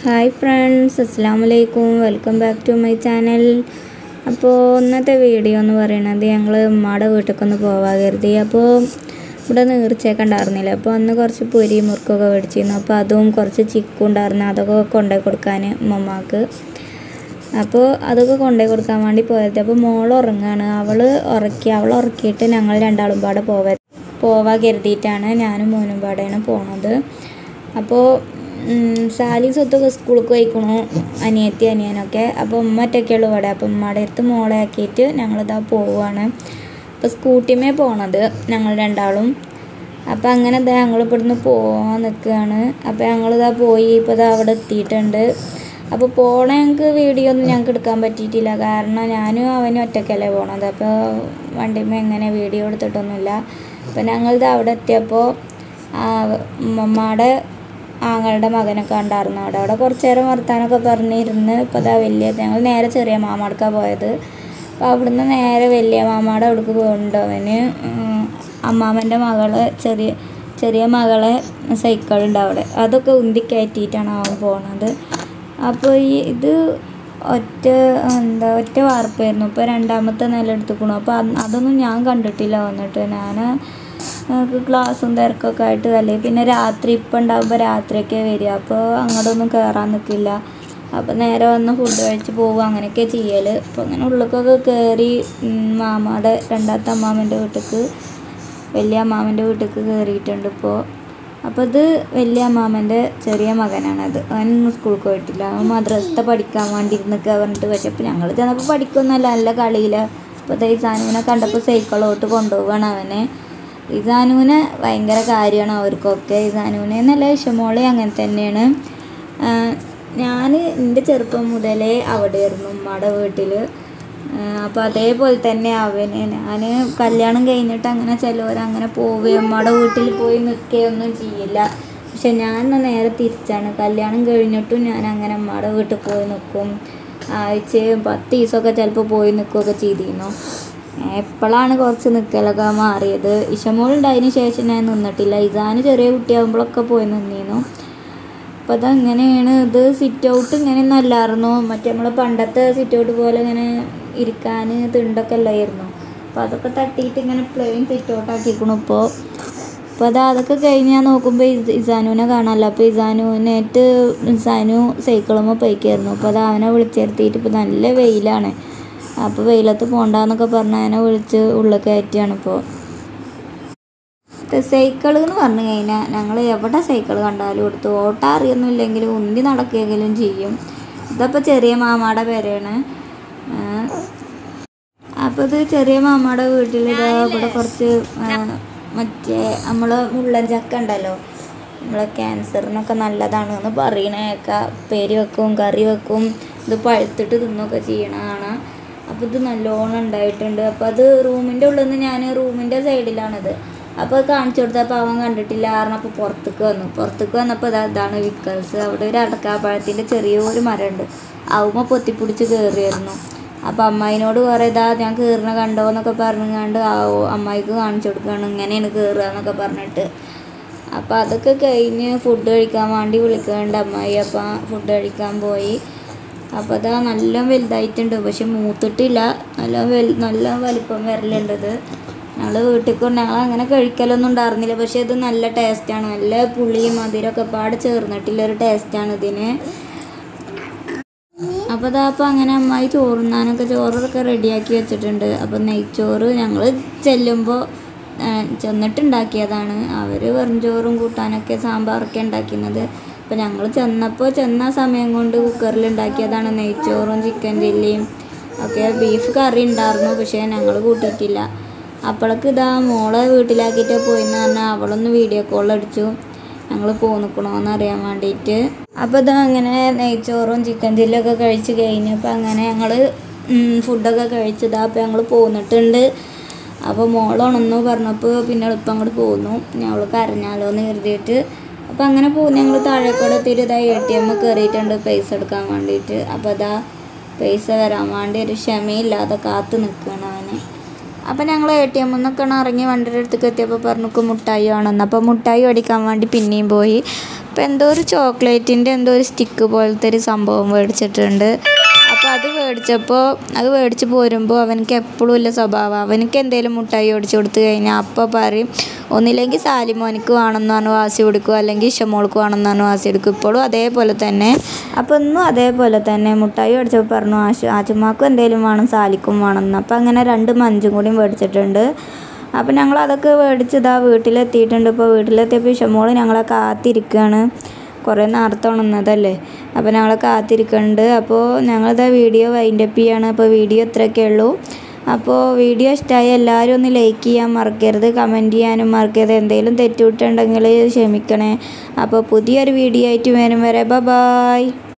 hi friends അസ്സാം വലൈക്കും welcome back to my channel അപ്പോൾ ഇന്നത്തെ വീഡിയോ എന്ന് പറയുന്നത് ഞങ്ങൾ ഉമ്മയുടെ വീട്ടിലേക്കൊന്ന് പോവാൻ കരുതി അപ്പോൾ ഇവിടെ നീർച്ചയൊക്കെ ഉണ്ടായിരുന്നില്ല അപ്പോൾ അന്ന് കുറച്ച് പൊരി മുറുക്കൊക്കെ മേടിച്ചിരുന്നു അപ്പോൾ അതും കുറച്ച് ചിക്കും ഉണ്ടായിരുന്നു അതൊക്കെ കൊണ്ടുപോയി കൊടുക്കാൻ ഉമ്മമാക്ക് അപ്പോൾ അതൊക്കെ കൊണ്ടുപോയി കൊടുക്കാൻ വേണ്ടി പോയത് അപ്പോൾ മോൾ ഉറങ്ങാണ് അവൾ ഉറക്കി അവൾ ഉറക്കിയിട്ട് ഞങ്ങൾ രണ്ടാളും പാടെ പോവാ പോവാൻ കരുതിയിട്ടാണ് ഞാനും മോനും പാടെയാണ് പോണത് അപ്പോൾ സാലി സ്വത്തൊക്കെ സ്കൂളിൽ പോയിക്കണു അനിയത്തി അനിയനൊക്കെ അപ്പോൾ ഉമ്മ ഒറ്റയ്ക്കുള്ളൂ ഇവിടെ അപ്പോൾ ഉമ്മയുടെ അടുത്ത് മോളെ ആക്കിയിട്ട് ഞങ്ങളിതാ പോവുകയാണ് അപ്പോൾ സ്കൂട്ടിമേ പോണത് ഞങ്ങൾ രണ്ടാളും അപ്പോൾ അങ്ങനെ ഇതാ ഞങ്ങൾ ഇവിടുന്ന് പോകാൻ നിൽക്കുകയാണ് അപ്പോൾ ഞങ്ങളിതാ പോയി ഇപ്പോൾ ഇതാ അവിടെ എത്തിയിട്ടുണ്ട് അപ്പോൾ പോണ ഞങ്ങൾക്ക് വീഡിയോ ഒന്നും ഞങ്ങൾക്ക് എടുക്കാൻ പറ്റിയിട്ടില്ല കാരണം ഞാനും അവനും ഒറ്റയ്ക്കല്ലേ പോണത് അപ്പോൾ വണ്ടിമേ എങ്ങനെ വീഡിയോ എടുത്തിട്ടൊന്നുമില്ല അപ്പോൾ ഞങ്ങളിത് അവിടെ എത്തിയപ്പോൾ ഉമ്മമ്മയുടെ ആങ്ങളുടെ മകനൊക്കെ ഉണ്ടായിരുന്നു അവിടെ അവിടെ കുറച്ച് നേരം വർത്താനമൊക്കെ പറഞ്ഞിരുന്ന് ഇപ്പോൾ അതാ വലിയ ഞങ്ങൾ നേരെ ചെറിയ മാമാടക്കാണ് പോയത് അപ്പോൾ അവിടുന്ന് നേരെ വലിയ മാമാടെ അവിടേക്ക് പോകുന്നുണ്ട് അവന് അമ്മാമ്മൻ്റെ മകള് ചെറിയ ചെറിയ മകളെ സൈക്കിളുണ്ട് അവിടെ അതൊക്കെ ഉന്തി കയറ്റിയിട്ടാണ് അവൻ പോണത് അപ്പോൾ ഈ ഇത് ഒറ്റ എന്താ ഒറ്റ വാർപ്പായിരുന്നു ഇപ്പോൾ രണ്ടാമത്തെ നില എടുത്തുക്കണു അപ്പോൾ അതൊന്നും ഞാൻ കണ്ടിട്ടില്ല വന്നിട്ട് ഞാൻ നമുക്ക് ക്ലാസ്സും തിരക്കൊക്കെ ആയിട്ട് അല്ലെങ്കിൽ പിന്നെ രാത്രി ഇപ്പം ഉണ്ടാകുമ്പോൾ രാത്രിയൊക്കെ വരിക അപ്പോൾ അങ്ങോട്ടൊന്നും കയറാൻ നിൽക്കില്ല അപ്പോൾ നേരെ വന്ന് ഫുഡ് കഴിച്ച് പോവുക അങ്ങനെയൊക്കെ ചെയ്യൽ അപ്പോൾ അങ്ങനെ ഉള്ളിലേക്കൊക്കെ കയറി മാമാടെ രണ്ടാമത്തെ അമ്മാമ്മൻ്റെ വീട്ടിലേക്ക് വലിയ അമ്മാമ്മൻ്റെ വീട്ടിലേക്ക് കയറിയിട്ടുണ്ട് ഇപ്പോൾ അപ്പോൾ ഇത് വലിയ അമ്മാമ്മൻ്റെ ചെറിയ മകനാണത് അവൻ സ്കൂളിൽ പോയിട്ടില്ല അവൻ മദ്രസത്തെ പഠിക്കാൻ വേണ്ടി ഇരുന്നൊക്കെ പറഞ്ഞിട്ട് പക്ഷെ അപ്പോൾ ഞങ്ങൾ ചെന്നപ്പോൾ പഠിക്കൊന്നുമല്ല നല്ല കളിയില്ല അപ്പോൾ ഈ സാനുവിനെ കണ്ടപ്പോൾ സൈക്കിളോട്ട് കൊണ്ടുപോവുകയാണ് അവനെ ഇസാനുവിനെ ഭയങ്കര കാര്യമാണ് അവർക്കൊക്കെ ഇസാനുവിനെ നല്ല ഇഷമോളെ അങ്ങനെ തന്നെയാണ് ഞാൻ എൻ്റെ ചെറുപ്പം മുതലേ അവിടെയായിരുന്നു ഉമ്മയുടെ വീട്ടിൽ അപ്പോൾ അതേപോലെ തന്നെ അവന് ഞാൻ കല്യാണം കഴിഞ്ഞിട്ട് അങ്ങനെ ചിലവർ അങ്ങനെ പോവുകയും ഉമ്മയുടെ വീട്ടിൽ പോയി നിൽക്കുകയൊന്നും ചെയ്യില്ല പക്ഷെ ഞാൻ നേരെ തിരിച്ചാണ് കല്യാണം കഴിഞ്ഞിട്ടും ഞാൻ അങ്ങനെ ഉമ്മയുടെ വീട്ടിൽ പോയി നിൽക്കും ആഴ്ചയും പത്ത് ദിവസമൊക്കെ ചിലപ്പോൾ പോയി നിൽക്കുകയൊക്കെ ചെയ്തിരുന്നു എപ്പോഴാണ് കുറച്ച് നിൽക്കലൊക്കെ മാറിയത് ഇഷമോളുണ്ടായതിന് ശേഷം ഞാൻ നിന്നിട്ടില്ല ഇസാന് ചെറിയ കുട്ടിയാകുമ്പോഴൊക്കെ പോയി നിന്നിരുന്നു അപ്പോൾ അതങ്ങനെയാണ് ഇത് സിറ്റ് ഔട്ട് ഇങ്ങനെയൊന്നും അല്ലായിരുന്നു മറ്റേ നമ്മൾ പണ്ടത്തെ സിറ്റ് ഔട്ട് പോലെ ഇങ്ങനെ ഇരിക്കാൻ തിണ്ടൊക്കെ അല്ലായിരുന്നു അപ്പോൾ അതൊക്കെ തട്ടിയിട്ട് ഇങ്ങനെ പ്ലെയിൻ സിറ്റ് ഔട്ട് ആക്കിക്കണം ഇപ്പോൾ അപ്പോൾ അത് അതൊക്കെ കഴിഞ്ഞ് ഞാൻ നോക്കുമ്പോൾ ഇസാനുവിനെ കാണാമല്ലോ അപ്പോൾ ഇസാനുവിനായിട്ട് ഇസാനു സൈക്കിളുമ്പോൾ പോയിക്കായിരുന്നു അപ്പോൾ അത് അവനെ വിളിച്ചിരുത്തിയിട്ട് ഇപ്പോൾ നല്ല വെയിലാണ് അപ്പോൾ വെയിലത്ത് പോണ്ടെന്നൊക്കെ പറഞ്ഞ് അതിനെ വിളിച്ച് ഉള്ളിൽ കയറ്റിയാണ് ഇപ്പോൾ സൈക്കിൾ എന്ന് പറഞ്ഞു കഴിഞ്ഞാൽ ഞങ്ങൾ എവിടെ സൈക്കിൾ കണ്ടാലും എടുത്ത് ഓട്ടം അറിയൊന്നുമില്ലെങ്കിലും ഉന്തി നടക്കുകയെങ്കിലും ചെയ്യും ഇതപ്പോൾ ചെറിയ മാമാടെ പേരാണ് അപ്പോൾ ഇത് ചെറിയ മാമാടെ വീട്ടിൽ ഇതാ ഇവിടെ കുറച്ച് മറ്റേ നമ്മൾ മുള്ളൻ ചക്ക ഉണ്ടല്ലോ നമ്മളെ ക്യാൻസറിനൊക്കെ നല്ലതാണ് എന്ന് പറയണേക്ക പേര് വെക്കും കറി വെക്കും ഇത് പഴുത്തിട്ട് തിന്നൊക്കെ ചെയ്യണതാണ് അപ്പോൾ ഇത് നല്ലോണം ഉണ്ടായിട്ടുണ്ട് അപ്പോൾ അത് റൂമിൻ്റെ ഉള്ളിൽ നിന്ന് ഞാൻ റൂമിൻ്റെ സൈഡിലാണിത് അപ്പോൾ അത് കാണിച്ചു കൊടുത്തപ്പോൾ അവൻ കണ്ടിട്ടില്ല കാരണം അപ്പോൾ പുറത്തേക്ക് വന്നു പുറത്തേക്ക് വന്നപ്പോൾ ഇതാ ഇതാണ് വിക്കൽസ് അവിടെ ഒരു അടക്കാപ്പഴത്തിൻ്റെ ചെറിയൊരു മരമുണ്ട് ആവുമ്പോൾ പൊത്തിപ്പിടിച്ച് കയറിയായിരുന്നു അപ്പോൾ അമ്മായിനോട് കുറേ ഇതാ ഞാൻ കയറണ കണ്ടോ എന്നൊക്കെ പറഞ്ഞുകൊണ്ട് ആവോ അമ്മായിക്ക് കാണിച്ചു കൊടുക്കുകയാണ് ഇങ്ങനെയാണ് കയറുക എന്നൊക്കെ പറഞ്ഞിട്ട് അപ്പോൾ അതൊക്കെ കഴിഞ്ഞ് ഫുഡ് കഴിക്കാൻ വേണ്ടി വിളിക്കുന്നുണ്ട് അമ്മായി അപ്പോൾ ഫുഡ് കഴിക്കാൻ പോയി അപ്പോൾ അതാ നല്ല വലുതായിട്ടുണ്ട് പക്ഷെ മൂത്തിട്ടില്ല നല്ല വൽ നല്ല വലിപ്പം വരലുണ്ട് ഇത് ഞങ്ങൾ വീട്ടിൽ കൊണ്ട് ഞങ്ങൾ അങ്ങനെ കഴിക്കലൊന്നും ഉണ്ടായിരുന്നില്ല പക്ഷെ ഇത് നല്ല ടേസ്റ്റാണ് നല്ല പുളിയും മധുരമൊക്കെ പാട് ചേർന്നിട്ടില്ല ഒരു ടേസ്റ്റാണ് ഇതിന് അപ്പോൾ അതാ അപ്പോൾ അങ്ങനെ അമ്മായി ചോറുന്നാനൊക്കെ ചോറൊക്കെ റെഡിയാക്കി വെച്ചിട്ടുണ്ട് അപ്പോൾ നെയ്ച്ചോറ് ഞങ്ങൾ ചെല്ലുമ്പോൾ ചെന്നിട്ടുണ്ടാക്കിയതാണ് അവർ വെറും ചോറും കൂട്ടാനൊക്കെ സാമ്പാറൊക്കെ ഉണ്ടാക്കുന്നത് അപ്പോൾ ഞങ്ങൾ ചെന്നപ്പോൾ ചെന്ന സമയം കൊണ്ട് കുക്കറിൽ ഉണ്ടാക്കിയതാണ് നെയ്ച്ചോറും ചിക്കൻ ചില്ലിയും ഒക്കെ ബീഫ് കറി ഉണ്ടായിരുന്നു പക്ഷേ ഞങ്ങൾ കൂട്ടിയിട്ടില്ല അപ്പോഴേക്ക് ഇതാ മോളെ വീട്ടിലാക്കിയിട്ട് പോയിന്ന് പറഞ്ഞാൽ അവളൊന്ന് വീഡിയോ കോൾ അടിച്ചു ഞങ്ങൾ പോന്നിക്കണോന്ന് അറിയാൻ വേണ്ടിയിട്ട് അപ്പോൾ ഇതാ അങ്ങനെ നെയ്ച്ചോറും ചിക്കൻ ചില്ലൊക്കെ കഴിച്ച് കഴിഞ്ഞപ്പോൾ അങ്ങനെ ഞങ്ങൾ ഫുഡൊക്കെ കഴിച്ചതാ അപ്പോൾ ഞങ്ങൾ പോന്നിട്ടുണ്ട് അപ്പോൾ മോളുണന്നു പറഞ്ഞപ്പോൾ പിന്നെ എളുപ്പം അങ്ങോട്ട് പോന്നു ഞങ്ങൾ കരഞ്ഞാലോ എന്ന് കരുതിയിട്ട് അപ്പോൾ അങ്ങനെ പോകുന്നു ഞങ്ങൾ താഴേക്കൂടെ എത്തിയിട്ട് ഇതാ എ ടി എം കയറിയിട്ടുണ്ട് പൈസ എടുക്കാൻ വേണ്ടിയിട്ട് അപ്പോൾ അതാ പൈസ വരാൻ വേണ്ടി ഒരു ക്ഷമയില്ലാതെ കാത്തു നിൽക്കുകയാണ് അവന് അപ്പോൾ ഞങ്ങൾ എ ടി എമ്മിൽ നിന്നൊക്കെ ഇറങ്ങി വണ്ടിയുടെ അടുത്തേക്ക് എത്തിയപ്പോൾ പറഞ്ഞു മുട്ടായി വേണമെന്ന് അപ്പോൾ മുട്ടായി മേടിക്കാൻ വേണ്ടി പിന്നെയും പോയി അപ്പോൾ എന്തോ ഒരു ചോക്ലേറ്റിൻ്റെ എന്തോ ഒരു സ്റ്റിക്ക് പോലത്തെ ഒരു സംഭവം മേടിച്ചിട്ടുണ്ട് അപ്പോൾ അത് മേടിച്ചപ്പോൾ അത് മേടിച്ച് പോരുമ്പോൾ അവനക്ക് എപ്പോഴും ഇല്ല സ്വഭാവം അവനക്ക് എന്തെങ്കിലും മുട്ടായി ഓടിച്ചു കൊടുത്തു കഴിഞ്ഞാൽ അപ്പോൾ പറയും ഒന്നില്ലെങ്കിൽ സാലിമോനിക്ക് വേണമെന്ന് പറഞ്ഞ് വാശി കൊടുക്കും അല്ലെങ്കിൽ ഇഷമോൾക്ക് വേണമെന്ന് പറഞ്ഞ് വാശി എടുക്കും ഇപ്പോഴും അതേപോലെ തന്നെ അപ്പോൾ ഇന്നും അതേപോലെ തന്നെ മുട്ടായി മേടിച്ചപ്പോൾ പറഞ്ഞു ആശു ആച്ചുമാക്കും എന്തെങ്കിലും വേണം സാലിക്കും വേണമെന്ന് അപ്പോൾ അങ്ങനെ രണ്ട് മഞ്ചും കൂടി മേടിച്ചിട്ടുണ്ട് അപ്പോൾ ഞങ്ങൾ അതൊക്കെ മേടിച്ച് ഇതാ വീട്ടിലെത്തിയിട്ടുണ്ട് ഇപ്പോൾ വീട്ടിലെത്തിയപ്പോൾ ഇഷമോൾ ഞങ്ങളെ കാത്തിരിക്കുകയാണ് കുറേ നേരത്തെ ഉണർന്നതല്ലേ അപ്പോൾ ഞങ്ങൾ കാത്തിരിക്കുന്നുണ്ട് അപ്പോൾ ഞങ്ങളിതാ വീഡിയോ വൈൻഡപ്പ് ചെയ്യാണ് അപ്പോൾ വീഡിയോ ഇത്രയൊക്കെ ഉള്ളൂ അപ്പോൾ വീഡിയോ ഇഷ്ടമായി എല്ലാവരും ഒന്ന് ലൈക്ക് ചെയ്യാൻ മറക്കരുത് കമൻറ്റ് ചെയ്യാനും മറക്കരുത് എന്തെങ്കിലും തെറ്റുവിട്ടുണ്ടെങ്കിൽ ക്ഷമിക്കണേ അപ്പോൾ പുതിയൊരു വീഡിയോ ആയിട്ട് വരും വരെ ബ ബായ്